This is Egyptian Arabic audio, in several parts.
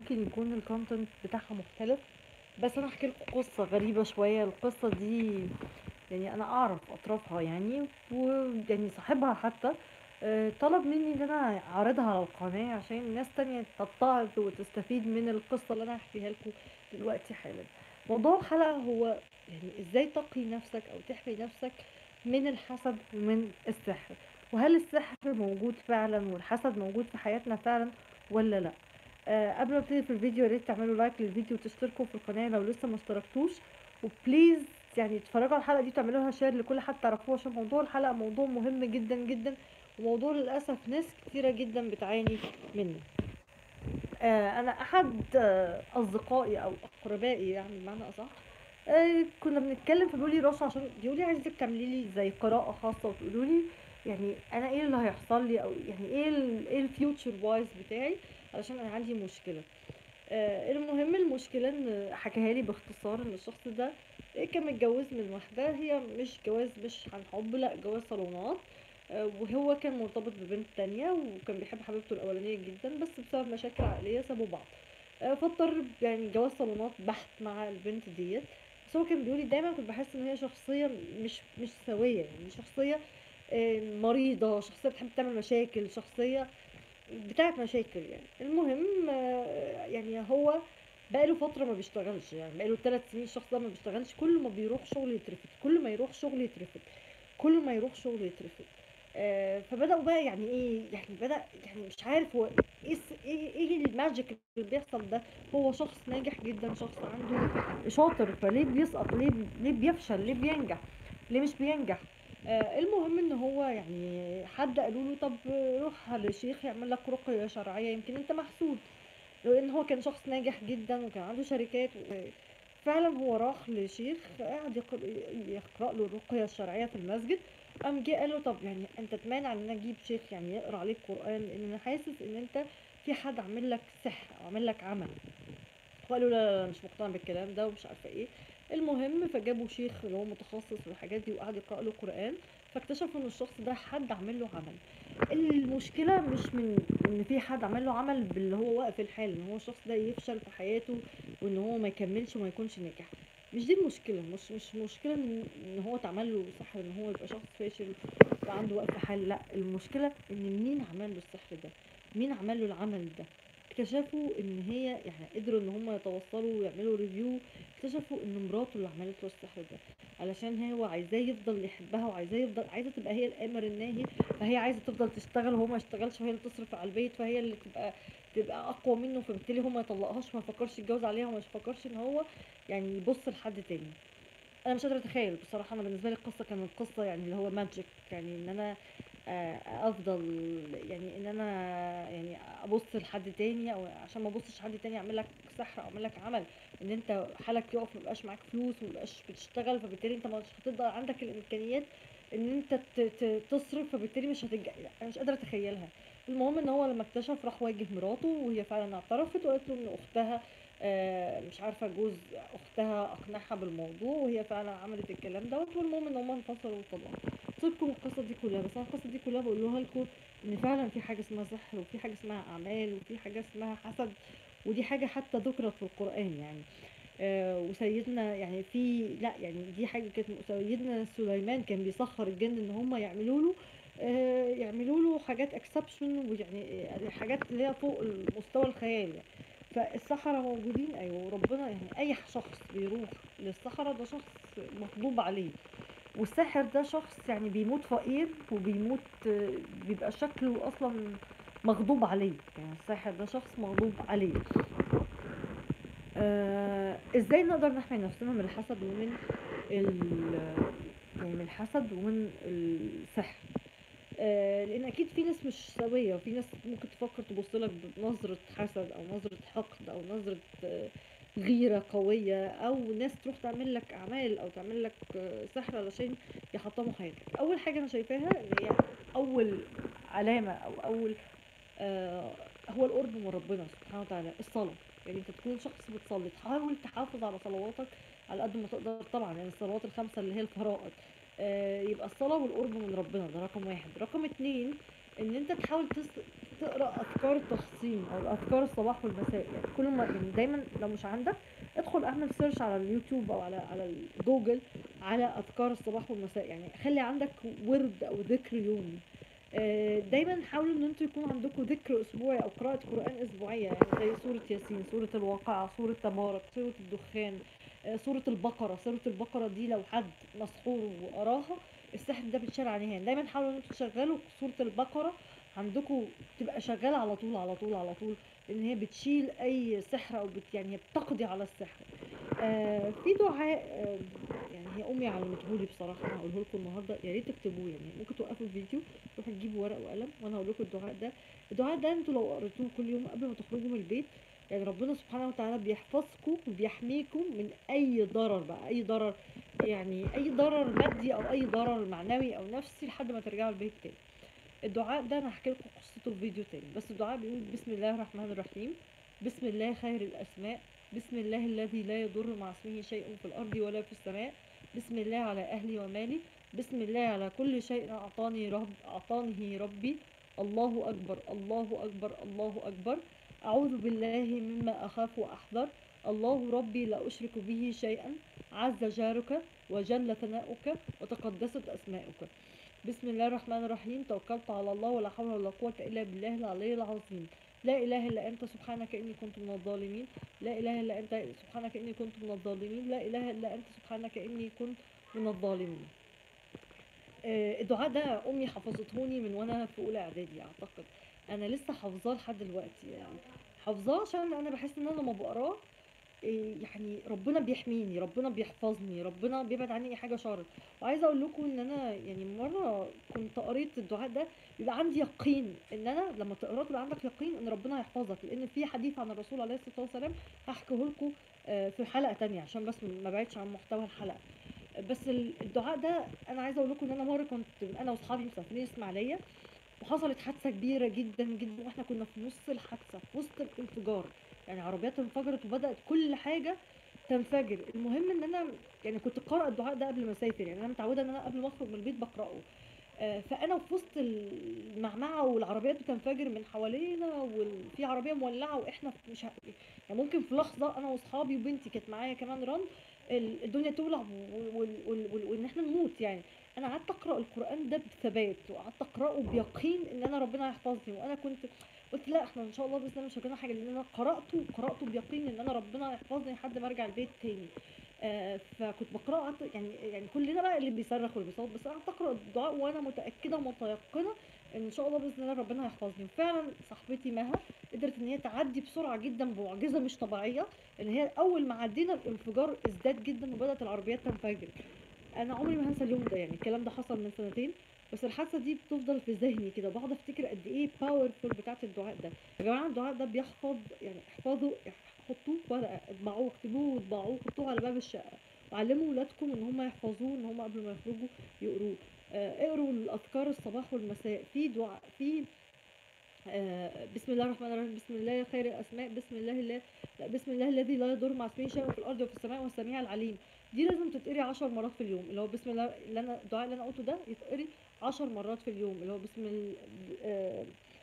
ممكن يكون الكونتنت بتاعها مختلف بس انا احكي لكم قصة غريبة شوية القصة دي يعني انا اعرف اطرافها يعني ويعني صاحبها حتى آه، طلب مني ان انا اعرضها على القناة عشان ناس تانية تتعظ وتستفيد من القصة اللي انا هحكيها لكم دلوقتي حالا موضوع الحلقة هو يعني ازاي تقي نفسك او تحمي نفسك من الحسد ومن السحر وهل السحر موجود فعلا والحسد موجود في حياتنا فعلا ولا لا آه قبل ما ابتدي في الفيديو يا ريت تعملوا لايك للفيديو وتشتركوا في القناه لو لسه ما اشتركتوش وبليز يعني تتفرجوا على الحلقه دي وتعملوا لها شير لكل حد تعرفوه عشان موضوع الحلقه موضوع مهم جدا جدا وموضوع للاسف ناس كتيره جدا بتعاني منه آه انا احد آه اصدقائي او اقربائي يعني بمعنى اصح آه كنا بنتكلم فبيقول لي رشا عشان بيقول لي عايزك تعملي لي زي قراءه خاصه وتقولوا لي يعني انا ايه اللي هيحصل لي او يعني ايه ال ايه الفيوتشر وايز بتاعي علشان انا عندي مشكله آه المهم المشكله ان حكاها لي باختصار ان الشخص ده كان متجوز من واحده هي مش جواز مش عن حب لا جواز صالونات آه وهو كان مرتبط ببنت تانية وكان بيحب حبيبته الأولانية جدا بس بسبب مشاكل عائلية سابوا بعض آه فاضطر يعني جواز صالونات بحت مع البنت ديت بس هو كان بيقولي دايما كنت بحس ان هي شخصية مش مش سوية يعني شخصية آه مريضة شخصية بتحب تعمل مشاكل شخصية بتاعت مشاكل يعني المهم يعني هو بقاله فترة ما بيشتغلش يعني بقاله ثلاث سنين الشخص ده ما بيشتغلش كل ما بيروح شغل يترفد كل ما يروح شغل يترفد كل ما يروح شغل يترفد آه فبدأوا بقى يعني ايه يعني بدأ يعني مش عارف هو ايه ايه, إيه الماجيك اللي بيحصل ده هو شخص ناجح جدا شخص عنده شاطر فليه بيسقط ليه ليه بيفشل ليه بينجح ليه مش بينجح آه المهم ان هو يعني حد قالوا له طب روح لشيخ يعمل لك رقية شرعية يمكن انت محسود لان هو كان شخص ناجح جدا وكان عنده شركات فعلا هو راح لشيخ قعد يقرأ له الرقية الشرعية في المسجد قام جه قال له طب يعني انت تمانع ان انا اجيب شيخ يعني يقرا عليك قرآن لان انا حاسس ان انت في حد عامل لك سحر او عامل لك عمل وقالوا لا, لا مش مقتنع بالكلام ده ومش عارفه ايه المهم فجابوا شيخ اللي هو متخصص في الحاجات دي وقعد يقرا له قران فاكتشفوا ان الشخص ده حد عمل له عمل المشكله مش من ان في حد عمل له عمل باللي هو واقف الحال ان هو الشخص ده يفشل في حياته وان هو ما يكملش وما يكونش ناجح مش دي المشكله مش مش مشكله ان هو اتعمل له سحر ان هو يبقى شخص فاشل وعنده وقف حال لا المشكله ان مين عمل له السحر ده مين عمل له العمل ده اكتشفوا ان هي يعني قدروا ان هم يتوصلوا ويعملوا ريفيو اكتشفوا ان مراته اللي عملت له السحر ده علشان هو عايزاه يفضل يحبها وعايزاه يفضل عايزه تبقى هي الامر الناهي فهي عايزه تفضل تشتغل وهو ما يشتغلش وهي اللي تصرف على البيت فهي اللي تبقى تبقى اقوى منه فبالتالي هو ما يطلقهاش وما يفكرش يتجوز عليها وما يفكرش ان هو يعني يبص لحد تاني انا مش قادره اتخيل بصراحه انا بالنسبه لي القصه كانت قصه يعني اللي هو ماجيك يعني ان انا افضل يعني ان انا يعني ابص لحد تاني او عشان ما ابصش لحد تاني اعمل لك سحر او اعمل لك عمل ان انت حالك يقف ميبقاش معاك فلوس وميبقاش بتشتغل فبالتالي انت مش هتقدر عندك الامكانيات ان انت تصرف فبالتالي مش هتج... انا مش قادره اتخيلها المهم ان هو لما اكتشف راح واجه مراته وهي فعلا اعترفت وقالت له ان اختها آه مش عارفه جوز اختها اقنعها بالموضوع وهي فعلا عملت الكلام دوت والمهم ان هم انفصلوا وطلقوا لكم القصه دي كلها بس انا القصه دي كلها بقولها لكم ان فعلا في حاجه اسمها سحر وفي حاجه اسمها اعمال وفي حاجه اسمها حسد ودي حاجه حتى ذكرت في القران يعني آه وسيدنا يعني في لا يعني دي حاجه كانت سيدنا سليمان كان بيسخر الجن ان هم يعملوا له آه يعملوا له حاجات اكسبشن ويعني حاجات اللي هي فوق مستوى الخيال يعني فالسحرة موجودين ايوه وربنا يعني اي شخص بيروح للسحرة ده شخص مغضوب عليه والساحر ده شخص يعني بيموت فقير وبيموت بيبقى شكله اصلا مغضوب عليه يعني الساحر ده شخص مغضوب عليه آه ازاي نقدر نحمي نفسنا من الحسد ومن ال يعني من الحسد ومن السحر آه لان اكيد في ناس مش سويه وفي ناس ممكن تفكر تبص لك بنظره حسد او نظره حقد او نظره آه غيرة قوية او ناس تروح تعمل لك اعمال او تعمل لك سحر علشان يحطموا حياتك اول حاجة انا شايفاها ان هي اول علامة او اول آه هو القرب من ربنا سبحانه وتعالى الصلاة يعني انت تكون شخص بتصلي تحاول تحافظ على صلواتك على قد ما تقدر طبعا يعني الصلوات الخمسة اللي هي الفرائض آه يبقى الصلاة والقرب من ربنا ده رقم واحد رقم اتنين ان انت تحاول تقرا اذكار التحصين او اذكار الصباح والمساء يعني كل ما يعني دايما لو مش عندك ادخل اعمل سيرش على اليوتيوب او على على جوجل على اذكار الصباح والمساء يعني خلي عندك ورد او ذكر يومي آه، دايما حاولوا ان انتوا يكون عندكم ذكر اسبوعي او قراءة قرآن اسبوعية يعني زي سورة ياسين سورة الواقعة سورة تبارك سورة الدخان آه، سورة البقرة سورة البقرة دي لو حد مسحور وقراها السحر ده بيتشال عليه يعني دايما حاولوا ان انتوا تشغلوا سورة البقرة عندكم تبقى شغالة على طول على طول على طول لان هي بتشيل اي سحر او بت يعني هي بتقضي على السحر آه في دعاء آه يعني هي امي علمته لي بصراحه انا هقوله لكم النهارده يا ريت تكتبوه يعني ممكن توقفوا الفيديو تروحوا تجيبوا ورق وقلم وانا هقول لكم الدعاء ده الدعاء ده انتوا لو قريتوه كل يوم قبل ما تخرجوا من البيت يعني ربنا سبحانه وتعالى بيحفظكم وبيحميكم من اي ضرر بقى اي ضرر يعني اي ضرر مادي او اي ضرر معنوي او نفسي لحد ما ترجعوا البيت تاني الدعاء ده انا هحكي لكم قصته في فيديو تاني بس الدعاء بيقول بسم الله الرحمن الرحيم بسم الله خير الاسماء بسم الله الذي لا يضر مع اسمه شيء في الارض ولا في السماء بسم الله على اهلي ومالي بسم الله على كل شيء اعطاني رب اعطانه ربي الله اكبر الله اكبر الله اكبر اعوذ بالله مما اخاف واحذر الله ربي لا اشرك به شيئا عز جارك وجل ثناؤك وتقدست اسماؤك بسم الله الرحمن الرحيم توكلت على الله ولا حول ولا قوة إلا بالله العلي العظيم لا إله إلا أنت سبحانك إني كنت من الظالمين لا إله إلا أنت سبحانك إني كنت من الظالمين لا إله إلا أنت سبحانك إني كنت من الظالمين آه، الدعاء ده أمي حفظتهوني من وأنا في أولى إعدادي أعتقد أنا لسه حافظاه لحد دلوقتي يعني حافظاه عشان أنا بحس إن أنا لما بقراه إيه يعني ربنا بيحميني ربنا بيحفظني ربنا بيبعد عني اي حاجه شر وعايزه اقول لكم ان انا يعني مره كنت قريت الدعاء ده بيبقى عندي يقين ان انا لما تقراه تبقى عندك يقين ان ربنا هيحفظك لان في حديث عن الرسول عليه الصلاه والسلام هحكيه لكم آه، في حلقه تانية عشان بس ما بعدش عن محتوى الحلقه بس ال- الدعاء ده انا عايزه اقول لكم ان انا مره كنت انا واصحابي مسافرين اسماعيليه وحصلت حادثه كبيره جدا جدا واحنا كنا في نص الحادثه في وسط الانفجار يعني عربيات انفجرت وبدات كل حاجه تنفجر المهم ان انا يعني كنت قارئه الدعاء ده قبل ما اسافر يعني انا متعوده ان انا قبل ما اخرج من البيت بقراه آه، فانا في وسط المعمعه والعربيات بتنفجر من حوالينا وفي عربيه مولعه واحنا في- مش ه... يعني ممكن في لحظه انا واصحابي وبنتي كانت معايا كمان رن ال- الدنيا تولع و- وال- وال- وال- وان احنا نموت يعني انا قعدت اقرا القران ده بثبات وقعدت اقراه بيقين ان انا ربنا هيحفظني وانا كنت قلت لا احنا ان شاء الله باذن الله مش هيجينا حاجه لان انا قراته قراته بيقين ان انا ربنا هيحفظني لحد ما ارجع البيت تاني آه فكنت بقراه قعدت يعني يعني كلنا بقى اللي بيصرخ واللي بيصوت بس انا قعدت اقرا الدعاء وانا متاكده ومتيقنه ان ان شاء الله باذن الله ربنا هيحفظني وفعلا صاحبتي مها قدرت ان هي تعدي بسرعه جدا بمعجزه مش طبيعيه ان هي اول ما عدينا الانفجار ازداد جدا وبدات العربيات تنفجر انا عمري ما هنسى اليوم ده يعني الكلام ده حصل من سنتين بس الحادثه دي بتفضل في ذهني كده بقعد افتكر قد ايه باورفول بتاعت الدعاء ده يا جماعه الدعاء ده بيحفظ يعني احفظوا حطوه في ورقه اطبعوه اكتبوه واطبعوه حطوه على باب الشقه وعلموا ولادكم ان هم يحفظوه ان هم قبل ما يخرجوا يقروه آه اقروا الاذكار الصباح والمساء في دعاء في آه بسم الله الرحمن الرحيم بسم الله خير الاسماء بسم الله لا لا بسم الله الذي لا يضر مع اسمه شيء في الارض وفي السماء والسميع العليم دي لازم تتقري 10 مرات في اليوم اللي هو بسم الله اللي انا الدعاء اللي انا قلته ده يتقري 10 مرات في اليوم اللي هو بسم ال... آه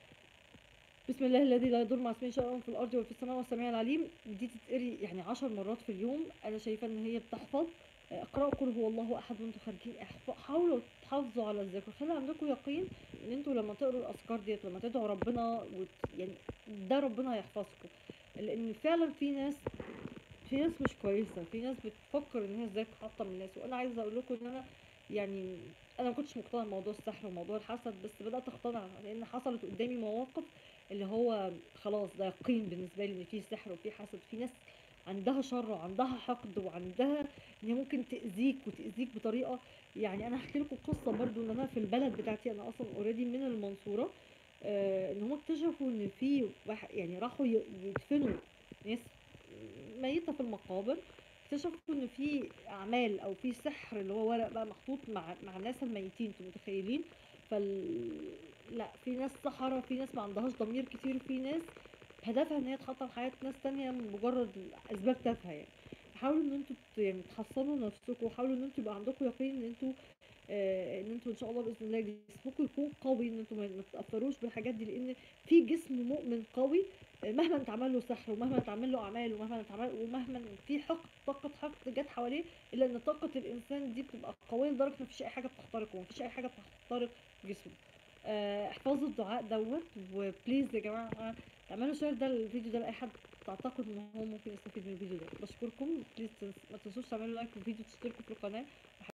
بسم الله الذي لا يضر مع اسمه شيء في الارض وفي السماء والسميع العليم دي تتقري يعني 10 مرات في اليوم انا شايفه ان هي بتحفظ آه، اقرأوا قل هو الله احد وانتم خارجين احف- حاولوا تحافظوا على الذكر خلي عندكم يقين ان انتوا لما تقروا الاذكار ديت لما تدعوا ربنا وت... يعني ده ربنا هيحفظكم لان فعلا في ناس في ناس مش كويسه في ناس بتفكر ان هي ازاي تحطم الناس وانا عايزه اقول لكم ان انا يعني انا ما كنتش مقتنعه بموضوع السحر وموضوع الحسد بس بدات اقتنع لان حصلت قدامي مواقف اللي هو خلاص ده يقين بالنسبه لي ان في سحر وفي حسد في ناس عندها شر وعندها حقد وعندها ان هي ممكن تاذيك وتاذيك بطريقه يعني انا هحكي لكم قصه برضو ان انا في البلد بتاعتي انا اصلا اوريدي من المنصوره آه ان هم اكتشفوا ان في واحد يعني راحوا ي- يدفنوا ناس ميته في المقابر اكتشفوا ان في اعمال او في سحر اللي هو ورق بقى محطوط مع مع الناس الميتين انتوا متخيلين فال لا في ناس سحرة في ناس ما عندهاش ضمير كتير في ناس هدفها ان هي تحطم حياة ناس تانية مجرد اسباب تافهة يعني وحاولوا إن أنتم ت يعني تحصّنوا نفسكم، وحاولوا إن أنتم يبقى عندكم يقين إن أنتم آآ إن أنتم إن شاء الله بإذن الله جسمكم يكون قوي، إن أنتم ما ما تتأثّروش بالحاجات دي، لإن في جسم مؤمن قوي آآ مهما اتعمل له سحر ومهما اتعمل له أعمال ومهما اتعمل ومهما في حقد طاقة حقد جات حواليه، إلا إن طاقة الإنسان دي بتبقى قوية لدرجة إن ما فيش أي حاجة بتخترقه، وما فيش أي حاجة بتخترق جسمه. آآ احفظوا الدعاء دوّة، وPlease يا جماعة اعملوا share ده الفيديو ده لأي حد تعتقدوا إن هو ممكن يستفيد من الفيديو ده. باشكركم Please تنس ما تنسوش تعملوا like للفيديو وتشتركوا في القناة.